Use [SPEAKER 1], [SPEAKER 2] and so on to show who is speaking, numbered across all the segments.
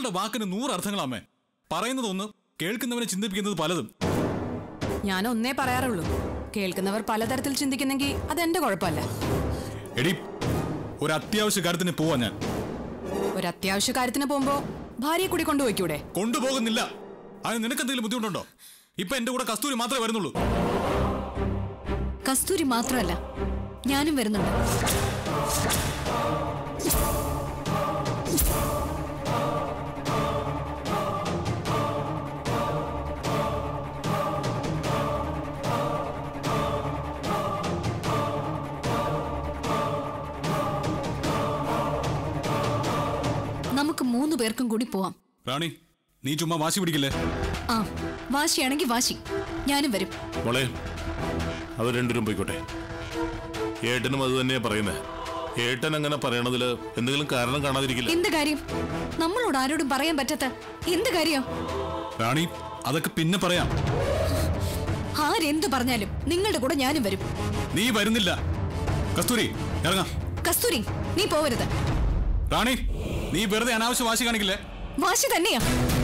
[SPEAKER 1] അവളുടെ വാക്കിന് നൂറ് അർത്ഥങ്ങളാമേ പറയുന്നത് ഒന്ന് കേൾക്കുന്നവനെ ചിന്തിപ്പിക്കുന്നത് പലതും
[SPEAKER 2] ഞാൻ ഒന്നേ പറയാറുള്ളൂ കേൾക്കുന്നവർ പലതരത്തിൽ ചിന്തിക്കുന്നെങ്കിൽ അതെന്റെ കുഴപ്പമല്ല
[SPEAKER 1] എടി ഒരു അത്യാവശ്യ കാര്യത്തിന് പോവാ ഞാൻ
[SPEAKER 2] ഒരു അത്യാവശ്യ കാര്യത്തിന് പോകുമ്പോ ഭാര്യയെ കൂടി കൊണ്ടുപോയിക്കൂടെ
[SPEAKER 1] കൊണ്ടുപോകുന്നില്ല അതിന് നിനക്കെന്തെങ്കിലും ബുദ്ധിമുട്ടുണ്ടോ ഇപ്പൊ എന്റെ കൂടെ കസ്തൂരി മാത്രമേ വരുന്നുള്ളൂ
[SPEAKER 3] കസ്തൂരി മാത്രമല്ല ഞാനും വരുന്നുണ്ട് നമുക്ക് മൂന്ന് പേർക്കും കൂടി പോവാം
[SPEAKER 1] റാണി നീ ചുമ്മാ വാശി പിടിക്കില്ലേ
[SPEAKER 3] ആ വാശിയാണെങ്കിൽ വാശി ഞാനും വരും
[SPEAKER 4] മോളെ അവർ രണ്ടുപേരും പോയിക്കോട്ടെ ഏട്ടനും അത് തന്നെയാ പറയുന്നത് ഏട്ടൻ അങ്ങനെ പറയണതിൽ എന്തെങ്കിലും കാരണം കാണാതിരിക്കില്ല
[SPEAKER 3] എന്ത് കാര്യം നമ്മളോട് ആരോടും പറയാൻ പറ്റാത്ത എന്ത് കാര്യം
[SPEAKER 1] റാണി അതൊക്കെ പിന്നെ പറയാം
[SPEAKER 3] ആരെന്തു പറഞ്ഞാലും നിങ്ങളുടെ കൂടെ ഞാനും വരും
[SPEAKER 1] നീ വരുന്നില്ല കസ്തൂരി ഇറങ്ങാം
[SPEAKER 3] കസ്തൂരി നീ പോവരുത്
[SPEAKER 1] റാണി നീ വെറുതെ അനാവശ്യ വാശി കാണിക്കില്ലേ
[SPEAKER 3] വാശി തന്നെയാ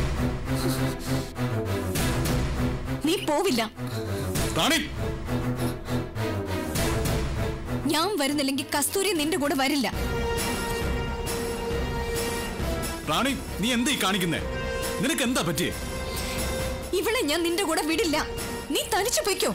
[SPEAKER 3] നീ പോവില്ല
[SPEAKER 1] റാണി
[SPEAKER 3] ഞാൻ വരുന്നില്ലെങ്കിൽ കസ്തൂരി നിന്റെ കൂടെ വരില്ല
[SPEAKER 1] റാണി നീ എന്താ ഈ കാണിക്കുന്നേ നിനക്ക് എന്താ പറ്റിയേ
[SPEAKER 3] ഇവളെ ഞാൻ നിന്റെ കൂടെ വിടില്ല നീ തനിച്ചു പൊയ്ക്കോ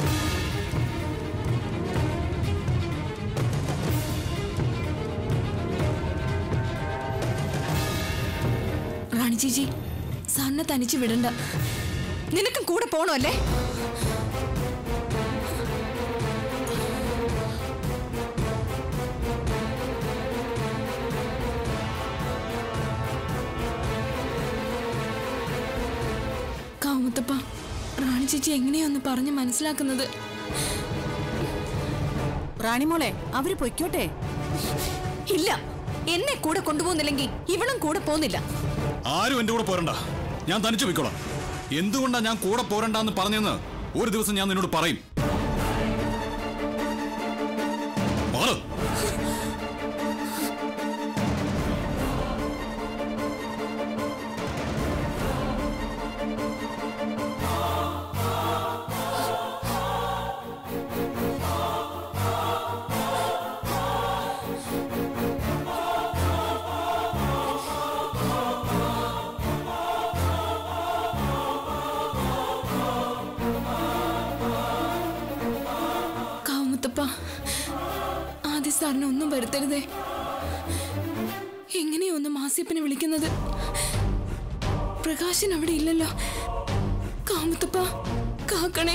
[SPEAKER 3] റാണി ചേച്ചി സാറിനെ തനിച്ച് വിടണ്ട നിനക്കും കൂടെ പോണോ അല്ലേ കാമുത്തപ്പ റാണി ചേച്ചി എങ്ങനെയൊന്ന് പറഞ്ഞ് മനസ്സിലാക്കുന്നത്
[SPEAKER 2] റാണിമോളെ അവര് പൊയ്ക്കോട്ടെ
[SPEAKER 3] ഇല്ല എന്നെ കൂടെ കൊണ്ടുപോകുന്നില്ലെങ്കിൽ ഇവളും കൂടെ പോകുന്നില്ല
[SPEAKER 1] ആരും എന്റെ കൂടെ പോരണ്ട ഞാൻ തനിച്ചു പോയിക്കോളാം എന്തുകൊണ്ടാ ഞാൻ കൂടെ പോരണ്ടെന്ന് പറഞ്ഞെന്ന് ഒരു ദിവസം ഞാൻ നിന്നോട് പറയും മാറ്.
[SPEAKER 3] കാമുത്തപ്പ ആദ്യ സാറിനെ ഒന്നും വരുത്തരുതേ എങ്ങനെയൊന്ന് മാസിയപ്പനെ വിളിക്കുന്നത് പ്രകാശൻ അവിടെ ഇല്ലല്ലോ കാമുത്തപ്പ കാക്കണേ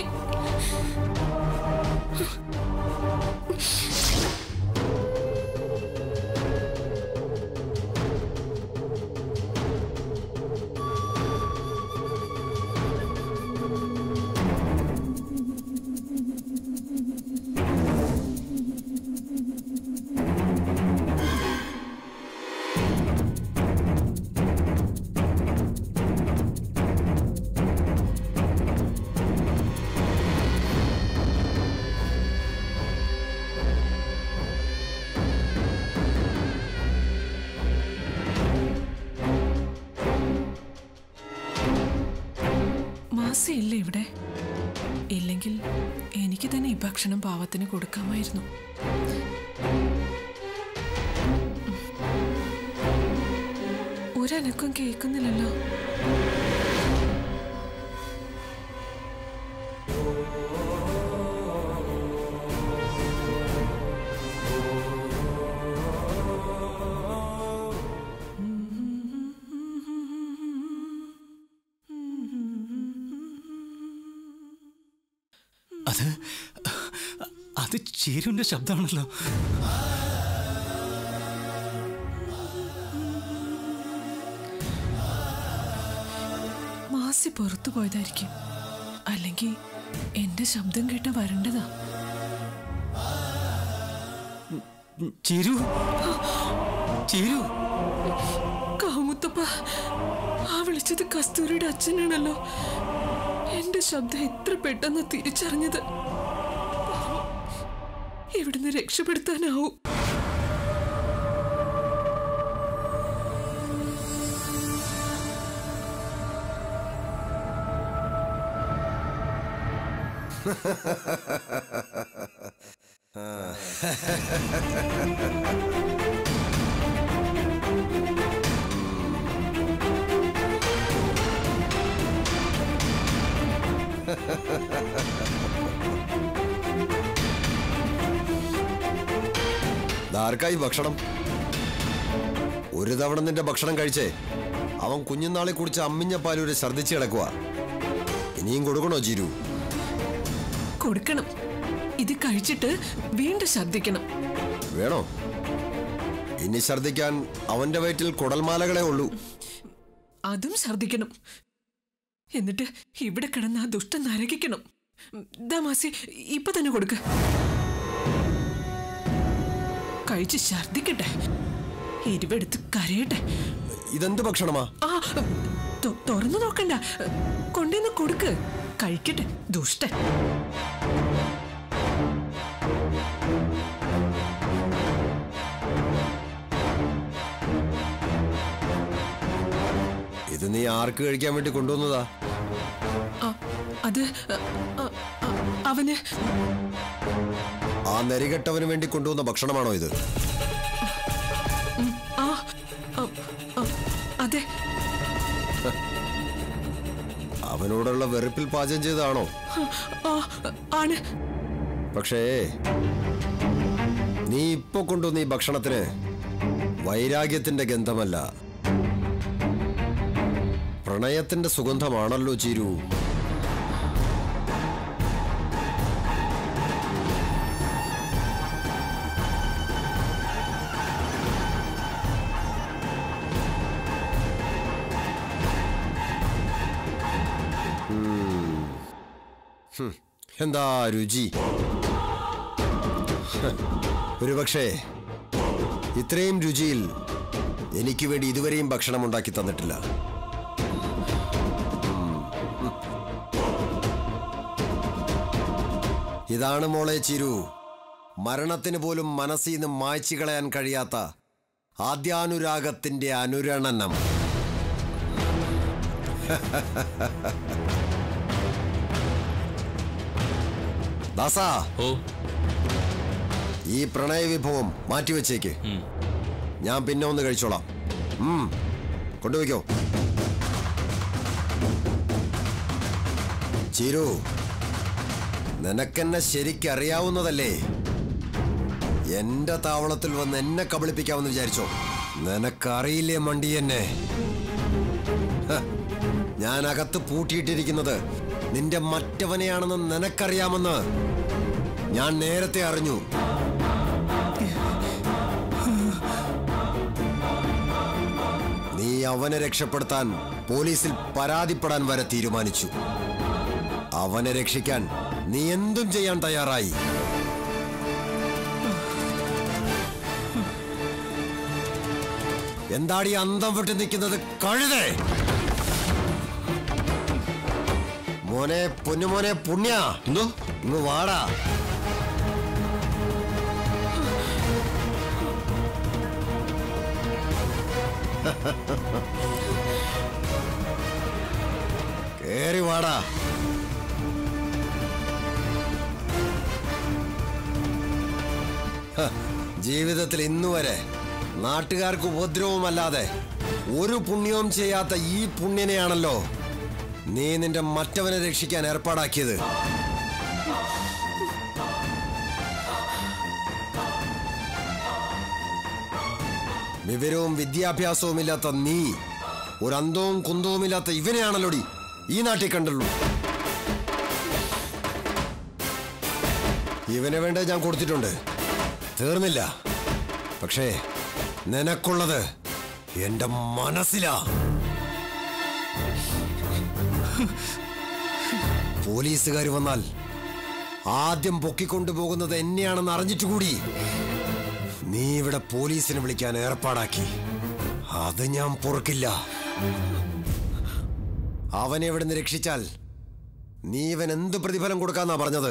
[SPEAKER 5] മാസയില്ലേ ഇവിടെ ഇല്ലെങ്കിൽ എനിക്ക് തന്നെ ഈ ഭക്ഷണം പാവത്തിന് കൊടുക്കാമായിരുന്നു ഒരനക്കം കേൾക്കുന്നില്ലല്ലോ
[SPEAKER 6] അത് അത് ചേരുവിന്റെ ശബ്ദമാണല്ലോ
[SPEAKER 5] മാസി പുറത്തു പോയതായിരിക്കും അല്ലെങ്കിൽ എന്റെ ശബ്ദം കേട്ട വരേണ്ടതാ
[SPEAKER 6] ചേരു ചേരു
[SPEAKER 5] കാമുത്തപ്പ ആ വിളിച്ചത് കസ്തൂരിയുടെ അച്ഛനാണല്ലോ എന്റെ ശബ്ദം എത്ര പെട്ടെന്ന് തിരിച്ചറിഞ്ഞത് ഇവിടുന്ന് രക്ഷപ്പെടുത്താനാവും
[SPEAKER 7] ആർക്കായി ഭക്ഷണം ഒരു തവണ നിന്റെ ഭക്ഷണം കഴിച്ചേ അവൻ കുഞ്ഞുനാളെ കുടിച്ച് അമ്മിഞ്ഞ പാലൂര് ഛർദ്ദിച്ച് കിടക്കുക ഇനിയും കൊടുക്കണോ ജീരു
[SPEAKER 5] കൊടുക്കണം ഇത് കഴിച്ചിട്ട് വീണ്ടും ഛർദ്ദിക്കണം
[SPEAKER 7] വേണോ ഇനി ഛർദ്ദിക്കാൻ അവന്റെ വയറ്റിൽ കുടൽമാലകളെ ഉള്ളൂ
[SPEAKER 5] അതും ഛർദ്ദിക്കണം എന്നിട്ട് ഇവിടെ കിടന്ന് ആ ദുഷ്ടൻ നരകിക്കണം ദാമാസി ഇപ്പൊ തന്നെ കൊടുക്ക കഴിച്ച് ഛർദ്ദിക്കട്ടെ എരിവെടുത്ത് കരയട്ടെ
[SPEAKER 7] ഇതെന്ത് ഭക്ഷണമാ
[SPEAKER 5] ആ തൊ- തുറന്നു നോക്കണ്ട കൊണ്ടുവന്ന് കൊടുക്ക് കഴിക്കട്ടെ ദുഷ്ടൻ
[SPEAKER 7] ഇത് നീ ആർക്ക് കഴിക്കാൻ വേണ്ടി കൊണ്ടുവന്നതാ
[SPEAKER 5] ആ, അത് അ, അ, അ, അവന്
[SPEAKER 7] ആ നെരികെട്ടവന് വേണ്ടി കൊണ്ടുവന്ന ഭക്ഷണമാണോ ഇത്
[SPEAKER 5] ആ അ, അ, അതെ
[SPEAKER 7] അവനോടുള്ള വെറുപ്പിൽ പാചകം ചെയ്തതാണോ
[SPEAKER 5] ആ ആണ്
[SPEAKER 7] പക്ഷേ നീ ഇപ്പൊ കൊണ്ടുവന്ന ഈ ഭക്ഷണത്തിന് വൈരാഗ്യത്തിന്റെ ഗന്ധമല്ല പ്രണയത്തിന്റെ സുഗന്ധമാണല്ലോ ചീരു ഉം. ഹും. എന്താ രുചി ഒരുപക്ഷേ ഇത്രയും രുചിയിൽ എനിക്ക് വേണ്ടി ഇതുവരെയും ഭക്ഷണം ഉണ്ടാക്കി തന്നിട്ടില്ല ഉം. ഇതാണ് മോളെ ചിരു മരണത്തിന് പോലും മനസ്സിൽ നിന്ന് മായ്ച്ചു കളയാൻ കഴിയാത്ത ആദ്യാനുരാഗത്തിന്റെ അനുരണനം ദാസാ
[SPEAKER 4] ഓ
[SPEAKER 7] ഈ പ്രണയ വിഭവം മാറ്റിവെച്ചേക്ക് ഞാൻ പിന്നെ ഒന്ന് കഴിച്ചോളാം ഉം, കൊണ്ടുവയ്ക്കോ ചിരു നിനക്കെന്നെ ശരിക്കറിയാവുന്നതല്ലേ എന്റെ താവളത്തിൽ വന്ന് എന്നെ കബളിപ്പിക്കാമെന്ന് വിചാരിച്ചോ നിനക്കറിയില്ലേ മണ്ടി എന്നെ ഹ, ഞാൻ അകത്ത് പൂട്ടിയിട്ടിരിക്കുന്നത് നിന്റെ മറ്റവനെയാണെന്ന് നിനക്കറിയാമെന്ന് ഞാൻ നേരത്തെ അറിഞ്ഞു നീ അവനെ രക്ഷപ്പെടുത്താൻ പോലീസിൽ പരാതിപ്പെടാൻ വരെ തീരുമാനിച്ചു അവനെ രക്ഷിക്കാൻ നീ എന്തും ചെയ്യാൻ തയ്യാറായി എന്താടി അന്തം വിട്ട് നിൽക്കുന്നത് കഴുതേ മോനെ പൊന്നുമോനെ പുണ്യ
[SPEAKER 1] എന്തോ
[SPEAKER 7] ഇങ്ങ് വാടാ കേറി വാടാ ഹ, ജീവിതത്തിൽ ഇന്നുവരെ നാട്ടുകാർക്ക് ഉപദ്രവമല്ലാതെ ഒരു പുണ്യവും ചെയ്യാത്ത ഈ പുണ്യനെയാണല്ലോ നീ നിന്റെ മറ്റവനെ രക്ഷിക്കാൻ ഏർപ്പാടാക്കിയത് വിവരവും വിദ്യാഭ്യാസവും ഇല്ലാത്ത നീ ഒരു അന്തവും കുന്തവുമില്ലാത്ത ഇവനെയാണല്ലോടി ഈ നാട്ടിൽ കണ്ടുള്ളൂ ഇവനെ വേണ്ട ഞാൻ കൊടുത്തിട്ടുണ്ട് തീർന്നില്ല പക്ഷേ നിനക്കുള്ളത് എന്റെ മനസ്സിലാ പോലീസുകാർ വന്നാൽ ആദ്യം പൊക്കിക്കൊണ്ടുപോകുന്നത് എന്നെയാണെന്ന് അറിഞ്ഞിട്ട് കൂടി നീ ഇവിടെ പോലീസിനെ വിളിക്കാൻ ഏർപ്പാടാക്കി അത് ഞാൻ പൊറുക്കില്ല അവനെ ഇവിടെ നിന്ന് രക്ഷിച്ചാൽ നീ ഇവൻ എന്ത് പ്രതിഫലം കൊടുക്കാന്നാ പറഞ്ഞത്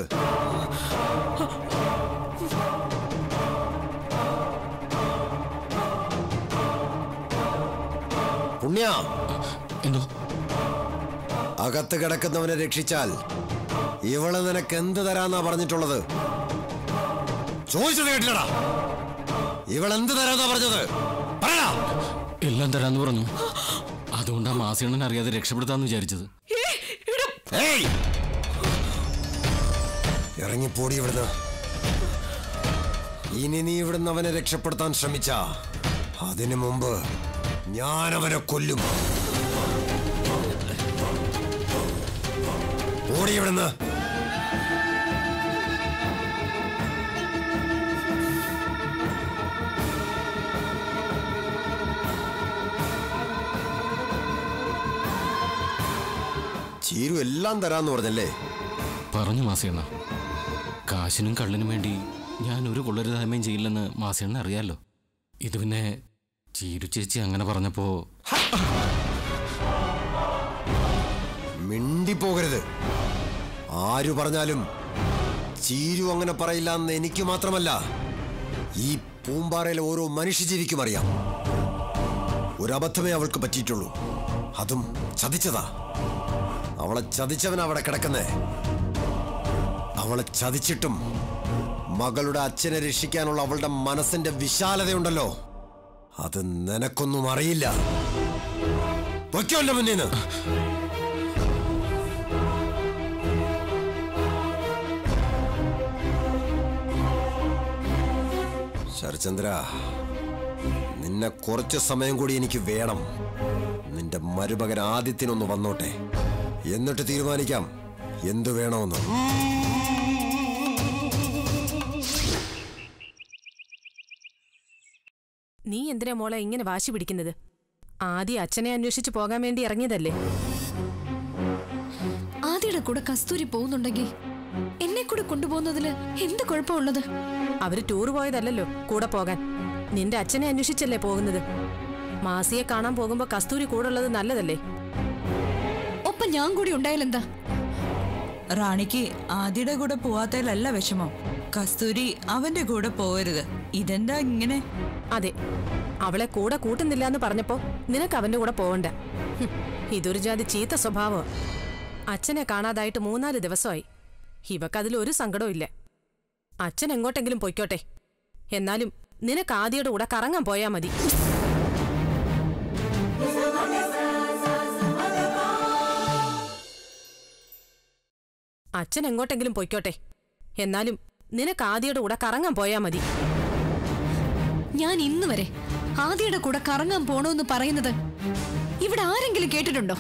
[SPEAKER 7] പുണ്യ
[SPEAKER 1] എന്തോ
[SPEAKER 7] അകത്ത് കിടക്കുന്നവനെ രക്ഷിച്ചാൽ ഇവള് നിനക്ക് എന്ത് തരാന്നാ പറഞ്ഞിട്ടുള്ളത് ചോദിച്ചത് കേട്ടില്ലടാ ഇവൾ എന്ത് തരാന്നാ പറഞ്ഞത് പറയടാ
[SPEAKER 6] എല്ലാം തരാന്ന് പറഞ്ഞു അതുകൊണ്ടാ മാസിയണ്ണൻ അറിയാതെ രക്ഷപ്പെടുത്താന്ന് വിചാരിച്ചത്
[SPEAKER 7] ഏയ് ഇറങ്ങിപ്പോടി ഇവിടുന്ന് ഇനി നീ ഇവിടുന്ന് അവനെ രക്ഷപ്പെടുത്താൻ ശ്രമിച്ച അതിനു മുമ്പ് ഞാൻ അവനെ കൊല്ലും ഓടി ഇവിടുന്ന് ചീരു എല്ലാം തരാന്ന് പറഞ്ഞല്ലേ
[SPEAKER 6] പറഞ്ഞു മാസിയണ്ണ കാശിനും കള്ളിനും വേണ്ടി ഞാൻ ഒരു കൊള്ളരുതായ്മയും ചെയ്യില്ലെന്ന് മാസിയണ്ണ അറിയാലോ ഇത് പിന്നെ ചീരു ചേച്ചി അങ്ങനെ പറഞ്ഞപ്പോ
[SPEAKER 7] മിണ്ടിപ്പോകരുത് ആരു പറഞ്ഞാലും ചീരു അങ്ങനെ പറയില്ല എന്ന് എനിക്ക് മാത്രമല്ല ഈ പൂമ്പാറയിലെ ഓരോ മനുഷ്യജീവിക്കും അറിയാം ഒരബദ്ധമേ അവൾക്ക് പറ്റിയിട്ടുള്ളൂ അതും ചതിച്ചതാ അവളെ ചതിച്ചവൻ അവിടെ കിടക്കുന്നേ അവളെ ചതിച്ചിട്ടും മകളുടെ അച്ഛനെ രക്ഷിക്കാനുള്ള അവളുടെ മനസ്സിന്റെ വിശാലതയുണ്ടല്ലോ അത് നിനക്കൊന്നും അറിയില്ല വയ്ക്കോ എന്റെ മുന്നീന്ന് ശരചന്ദ്ര നിന്നെ കുറച്ച് സമയം കൂടി എനിക്ക് വേണം നിന്റെ മരുമകൻ ആദിത്യനൊന്ന് വന്നോട്ടെ എന്നിട്ട് തീരുമാനിക്കാം എന്തു വേണമെന്ന്
[SPEAKER 8] നീ എന്തിനാ മോളെ ഇങ്ങനെ വാശി പിടിക്കുന്നത് ആദ്യം അച്ഛനെ അന്വേഷിച്ച് പോകാൻ വേണ്ടി ഇറങ്ങിയതല്ലേ
[SPEAKER 3] ആദ്യയുടെ കൂടെ കസ്തൂരി പോകുന്നുണ്ടെങ്കിൽ എന്നെ കൂടെ കൊണ്ടുപോകുന്നതില് എന്ത് കുഴപ്പമുള്ളത്
[SPEAKER 8] അവര് ടൂർ പോയതല്ലല്ലോ കൂടെ പോകാൻ നിന്റെ അച്ഛനെ അന്വേഷിച്ചല്ലേ പോകുന്നത് മാസിയെ കാണാൻ പോകുമ്പോ കസ്തൂരി കൂടെ ഉള്ളത് നല്ലതല്ലേ
[SPEAKER 3] ഒപ്പം ഞാൻ കൂടി ഉണ്ടായാലെന്താ
[SPEAKER 9] റാണിക്ക് ആദിയുടെ കൂടെ പോവാത്തതിലല്ല വിഷമം കസ്തൂരി അവന്റെ കൂടെ പോകരുത് ഇതെന്താ ഇങ്ങനെ
[SPEAKER 8] അതെ അവളെ കൂടെ കൂട്ടുന്നില്ല എന്ന് പറഞ്ഞപ്പോ നിനക്ക് അവന്റെ കൂടെ പോവണ്ട ഹും, ഇതൊരു ജാതി ചീത്ത സ്വഭാവം അച്ഛനെ കാണാതായിട്ട് മൂന്നാല് ദിവസമായി ഇവക്കതിൽ ഒരു സങ്കടവും ഇല്ല അച്ഛൻ എങ്ങോട്ടെങ്കിലും പൊയ്ക്കോട്ടെ എന്നാലും നിനക്ക് ആദ്യയുടെ കൂടെ കറങ്ങാൻ പോയാ മതി അച്ഛൻ എങ്ങോട്ടെങ്കിലും പൊയ്ക്കോട്ടെ എന്നാലും നിനക്ക് ആദ്യയുടെ കൂടെ കറങ്ങാൻ പോയാ മതി
[SPEAKER 3] ഞാൻ ഇന്ന് വരെ ആദ്യയുടെ കൂടെ കറങ്ങാൻ പോണോന്ന് പറയുന്നത് ഇവിടെ ആരെങ്കിലും കേട്ടിട്ടുണ്ടോ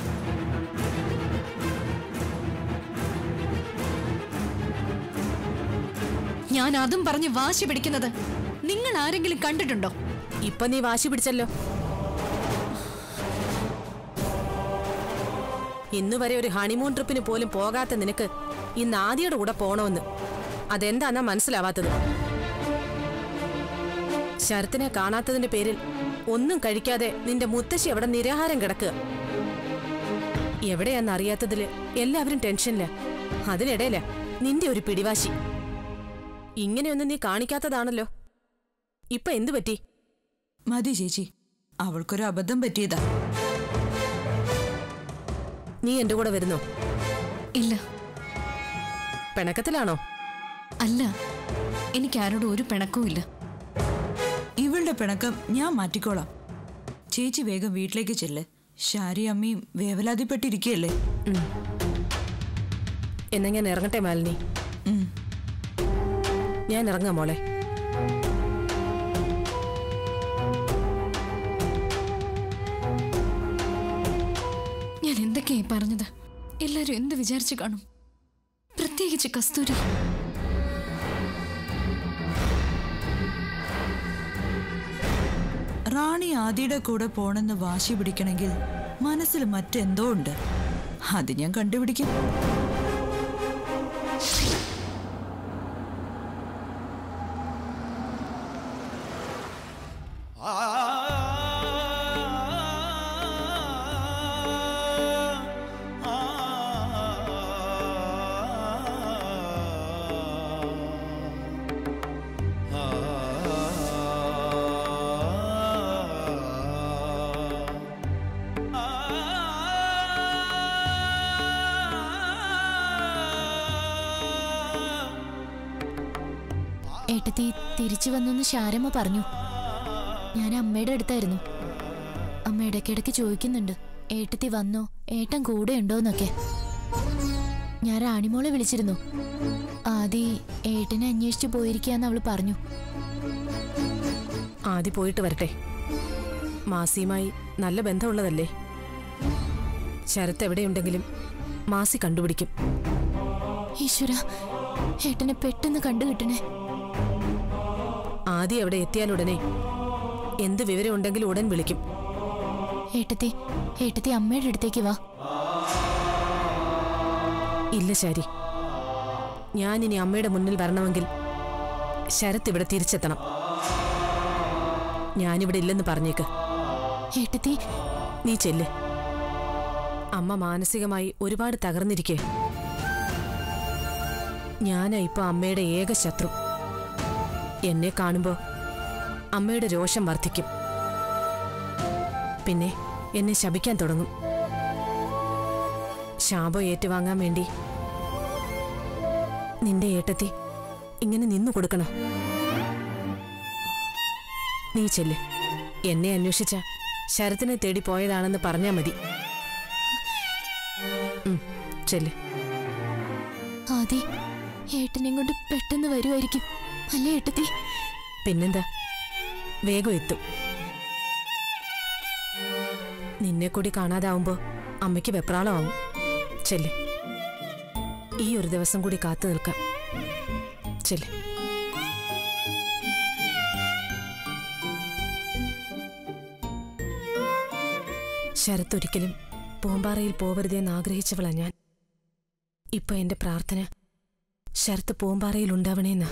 [SPEAKER 3] ഞാൻ അതും പറഞ്ഞ് വാശി പിടിക്കുന്നത് നിങ്ങൾ ആരെങ്കിലും കണ്ടിട്ടുണ്ടോ
[SPEAKER 8] ഇപ്പൊ നീ വാശി പിടിച്ചല്ലോ ഇന്ന് വരെ ഒരു ഹണിമൂൺ ട്രിപ്പിന് പോലും പോകാത്ത നിനക്ക് ഇന്ന് ആദ്യയുടെ കൂടെ പോണമെന്ന് അതെന്താന്നാ മനസ്സിലാവാത്തത് ശരത്തിനെ കാണാത്തതിന്റെ പേരിൽ ഒന്നും കഴിക്കാതെ നിന്റെ മുത്തശ്ശി അവിടെ നിരാഹാരം കിടക്കുക എവിടെയാന്നറിയാത്തതില് എല്ലാവരും ടെൻഷനില്ല അതിനിടയില നിന്റെ ഒരു പിടിവാശി ഇങ്ങനെയൊന്നും നീ കാണിക്കാത്തതാണല്ലോ ഇപ്പൊ എന്തു പറ്റി
[SPEAKER 9] മതി ചേച്ചി അവൾക്കൊരു അബദ്ധം പറ്റിയതാ
[SPEAKER 8] നീ എന്റെ കൂടെ വരുന്നോ
[SPEAKER 3] ഇല്ല
[SPEAKER 8] പിണക്കത്തിലാണോ
[SPEAKER 3] അല്ല എനിക്ക് ആരോടും ഒരു പിണക്കവും ഇല്ല
[SPEAKER 9] ഇവളുടെ പിണക്കം ഞാൻ മാറ്റിക്കോളാം ചേച്ചി വേഗം വീട്ടിലേക്ക് ചെല്ല് ഷാരി അമ്മയും വേവലാതിപ്പെട്ടിരിക്കുകയല്ലേ
[SPEAKER 8] എന്നാ ഞാൻ ഇറങ്ങട്ടെ മാലിനി
[SPEAKER 9] ഉം.
[SPEAKER 8] ഞാൻ ഇറങ്ങാം മോളെ
[SPEAKER 3] ഞാൻ എന്തൊക്കെയായി പറഞ്ഞത് എല്ലാരും എന്ത് വിചാരിച്ചു കാണും പ്രത്യേകിച്ച് കസ്തൂരി
[SPEAKER 9] റാണി ആദിയുടെ കൂടെ പോണെന്ന് വാശി പിടിക്കണമെങ്കിൽ മനസ്സിൽ മറ്റെന്തോ ഉണ്ട് അത് ഞാൻ കണ്ടുപിടിക്കും
[SPEAKER 10] ആ ഏട്ടത്തി തിരിച്ചു വന്നെന്ന് ശാരമ്മ പറഞ്ഞു ഞാൻ അമ്മയുടെ അടുത്തായിരുന്നു അമ്മ ഇടയ്ക്കിടയ്ക്ക് ചോദിക്കുന്നുണ്ട് ഏട്ടത്തി വന്നോ ഏട്ടൻ കൂടെ ഉണ്ടോന്നൊക്കെ ഞാൻ റാണിമോളെ വിളിച്ചിരുന്നു ആദി ഏട്ടനെ അന്വേഷിച്ചു പോയിരിക്കാന്ന് അവള് പറഞ്ഞു
[SPEAKER 8] ആദ്യം പോയിട്ട് വരട്ടെ മാസിയുമായി നല്ല ബന്ധമുള്ളതല്ലേ ശരത്ത് എവിടെയുണ്ടെങ്കിലും മാസി കണ്ടുപിടിക്കും
[SPEAKER 10] ഈശ്വര ഏട്ടനെ പെട്ടെന്ന് കണ്ടു കിട്ടണേ
[SPEAKER 8] ആദ്യം അവിടെ എത്തിയാലുടനെ എന്ത് വിവരമുണ്ടെങ്കിലും ഉടൻ വിളിക്കും
[SPEAKER 10] ഏട്ടത്തി ഏട്ടത്തി അമ്മയുടെ അടുത്തേക്ക് വാ
[SPEAKER 8] ഇല്ല ശാരി ഞാനിനി അമ്മയുടെ മുന്നിൽ വരണമെങ്കിൽ ശരത്ത് ഇവിടെ തിരിച്ചെത്തണം ഞാനിവിടെ ഇല്ലെന്ന് പറഞ്ഞേക്ക്
[SPEAKER 10] ഏട്ടത്തി
[SPEAKER 8] നീ ചെല്ല് അമ്മ മാനസികമായി ഒരുപാട് തകർന്നിരിക്കേ ഞാനാ ഇപ്പൊ അമ്മയുടെ ഏക ശത്രു എന്നെ കാണുമ്പോ അമ്മയുടെ രോഷം വർദ്ധിക്കും പിന്നെ എന്നെ ശപിക്കാൻ തുടങ്ങും ശാപം ഏറ്റുവാങ്ങാൻ വേണ്ടി നിന്റെ ഏട്ടത്തി ഇങ്ങനെ നിന്നു കൊടുക്കണം നീ ചെല്ല് എന്നെ അന്വേഷിച്ച ശരത്തിനെ തേടി പോയതാണെന്ന് പറഞ്ഞാ മതി ഉം, ചെല്ല്
[SPEAKER 10] ആദി ഏട്ടനെയും കൊണ്ട് പെട്ടെന്ന് വരുമായിരിക്കും അല്ലേ ഏട്ടത്തി
[SPEAKER 8] പിന്നെന്താ വേഗം എത്തും നിന്നെ കൂടി കാണാതാവുമ്പോ അമ്മയ്ക്ക് വെപ്രാളമാവും ചെല്ല് ഈ ഒരു ദിവസം കൂടി കാത്തു നിൽക്കാം ചെല്ല് ശരത്ത് ഒരിക്കലും പൂമ്പാറയിൽ പോവരുതെന്ന് ആഗ്രഹിച്ചവളാ ഞാൻ ഇപ്പൊ എന്റെ പ്രാർത്ഥന ശരത്ത് പൂമ്പാറയിൽ ഉണ്ടാവണേന്നാ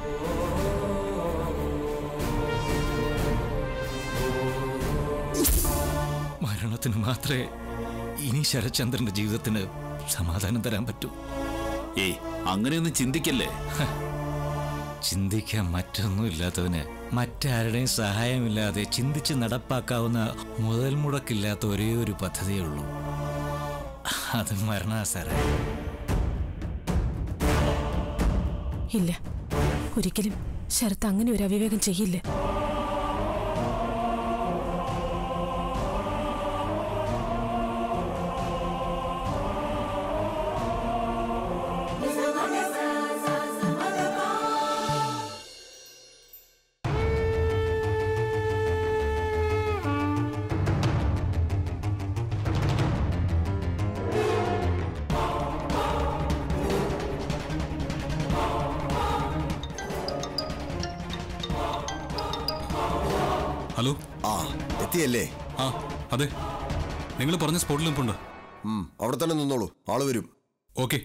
[SPEAKER 6] മരണത്തിന് മാത്രമേ ഇനി ശരത്ചന്ദ്രന്റെ ജീവിതത്തിന് സമാധാനം തരാൻ പറ്റൂ
[SPEAKER 11] ഏയ് അങ്ങനെയൊന്നും ചിന്തിക്കല്ലേ
[SPEAKER 6] ചിന്തിക്കാൻ മറ്റൊന്നും ഇല്ലാത്തവന് മറ്റാരുടെയും സഹായമില്ലാതെ ചിന്തിച്ച് നടപ്പാക്കാവുന്ന മുതൽ മുടക്കില്ലാത്ത ഒരേ ഒരു പദ്ധതിയേ ഉള്ളൂ അത് മരണ സാറേ
[SPEAKER 8] ഇല്ല ഒരിക്കലും ശരത്ത് അങ്ങനെ ഒരു അവിവേകം ചെയ്യില്ല
[SPEAKER 1] ഹലോ
[SPEAKER 7] ആ എത്തിയല്ലേ
[SPEAKER 1] ആ അതെ നിങ്ങൾ പറഞ്ഞ സ്പോട്ടിൽ നിൽപ്പുണ്ട്
[SPEAKER 7] ഉം, അവിടെ തന്നെ നിന്നോളൂ ആള് വരും
[SPEAKER 1] ഓക്കെ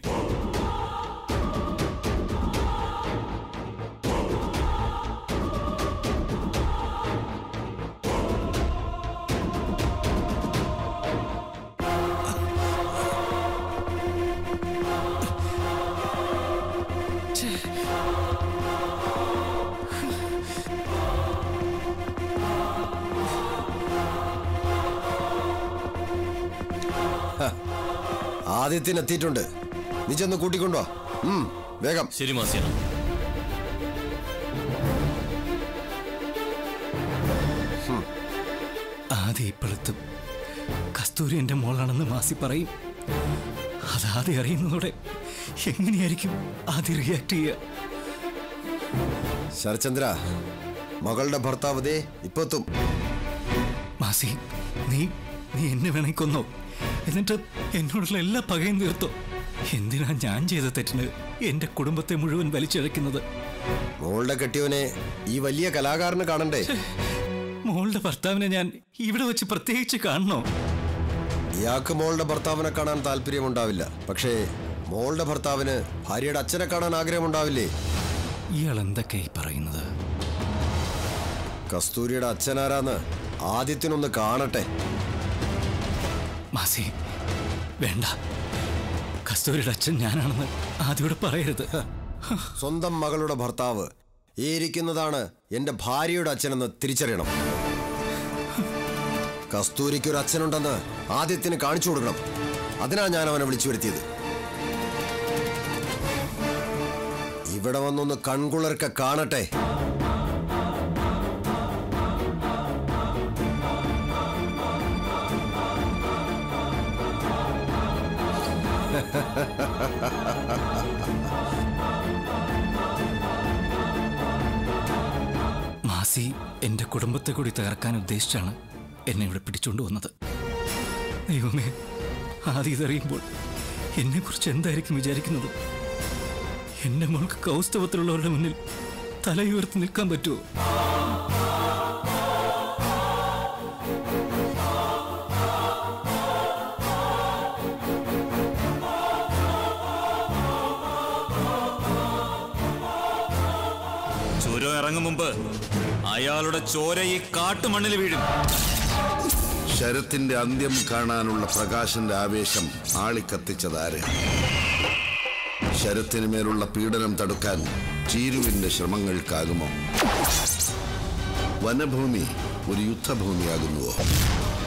[SPEAKER 7] ആദ്യത്തിന് എത്തിയിട്ടുണ്ട് നീ ചെന്ന് കൂട്ടിക്കൊണ്ടോ ഉം, വേഗം
[SPEAKER 4] ശരി മാസിയ
[SPEAKER 6] ആദ്യം ഇപ്പോഴത്തും കസ്തൂരി എൻ്റെ മോളാണെന്ന് മാസി പറയും അതാദ്യം അറിയുന്നതോടെ എങ്ങനെയായിരിക്കും ആദ്യം റിയാക്ട് ചെയ്യുക
[SPEAKER 7] ശരചന്ദ്ര മകളുടെ ഭർത്താവ് ദേ ഇപ്പെത്തും
[SPEAKER 6] മാസി നീ നീ എന്നെ വേണേ കൊന്നോ എന്നിട്ട് എന്നോടുള്ള എല്ലാ പകയും തീർത്തോ എന്തിനാ ഞാൻ ചെയ്ത തെറ്റിന് എന്റെ കുടുംബത്തെ മുഴുവൻ വലിച്ചിഴക്കുന്നത്
[SPEAKER 7] മോളുടെ കെട്ടിയവനെ ഈ വലിയ കലാകാരനെ കാണണ്ടേ
[SPEAKER 6] മോളുടെ ഭർത്താവിനെ ഞാൻ ഇവിടെ വെച്ച് പ്രത്യേകിച്ച് കാണണോ
[SPEAKER 7] ഇയാൾക്ക് മോളുടെ ഭർത്താവിനെ കാണാൻ താല്പര്യമുണ്ടാവില്ല പക്ഷേ മോളുടെ ഭർത്താവിന് ഭാര്യയുടെ അച്ഛനെ കാണാൻ ആഗ്രഹമുണ്ടാവില്ലേ
[SPEAKER 6] ഇയാൾ എന്തൊക്കെയായി പറയുന്നത്
[SPEAKER 7] കസ്തൂരിയുടെ അച്ഛനാരാന്ന് ആദ്യത്തിനൊന്ന് കാണട്ടെ
[SPEAKER 6] മാസി വേണ്ട കസ്തൂരിയുടെ അച്ഛൻ ഞാനാണെന്ന് ആദ്യോടെ പറയരുത്
[SPEAKER 7] സ്വന്തം മകളുടെ ഭർത്താവ് ഈ ഇരിക്കുന്നതാണ് എന്റെ ഭാര്യയുടെ അച്ഛനെന്ന് തിരിച്ചറിയണം കസ്തൂരിക്കൊരു അച്ഛനുണ്ടെന്ന് ആദ്യത്തിന് കാണിച്ചു കൊടുക്കണം അതിനാ ഞാൻ അവനെ വിളിച്ചു വരുത്തിയത് ഇവിടെ വന്നൊന്ന് കൺകുളർക്കെ കാണട്ടെ
[SPEAKER 6] മാസി എന്റെ കുടുംബത്തെ കൂടി തകർക്കാൻ ഉദ്ദേശിച്ചാണ് എന്നെ ഇവിടെ പിടിച്ചുകൊണ്ട് വന്നത് ദൈവമേ ആദ്യം ഇതറിയുമ്പോൾ എന്നെക്കുറിച്ച് എന്തായിരിക്കും വിചാരിക്കുന്നത് എന്റെ മോൾക്ക് കൗസ്തവത്തിലുള്ളവരുടെ മുന്നിൽ തലയുയർത്തി നിൽക്കാൻ പറ്റുമോ
[SPEAKER 1] ചുരം ഇറങ്ങും മുമ്പ് അയാളുടെ ചോര ഈ കാട്ടുമണ്ണിൽ വീഴും
[SPEAKER 12] ശരത്തിന്റെ അന്ത്യം കാണാനുള്ള പ്രകാശന്റെ ആവേശം ആളിക്കത്തിച്ചതാര് ശരത്തിന് മേലുള്ള പീഡനം തടുക്കാൻ ചീരുവിന്റെ ശ്രമങ്ങൾക്കാകുമോ വനഭൂമി ഒരു യുദ്ധഭൂമിയാകുന്നുവോ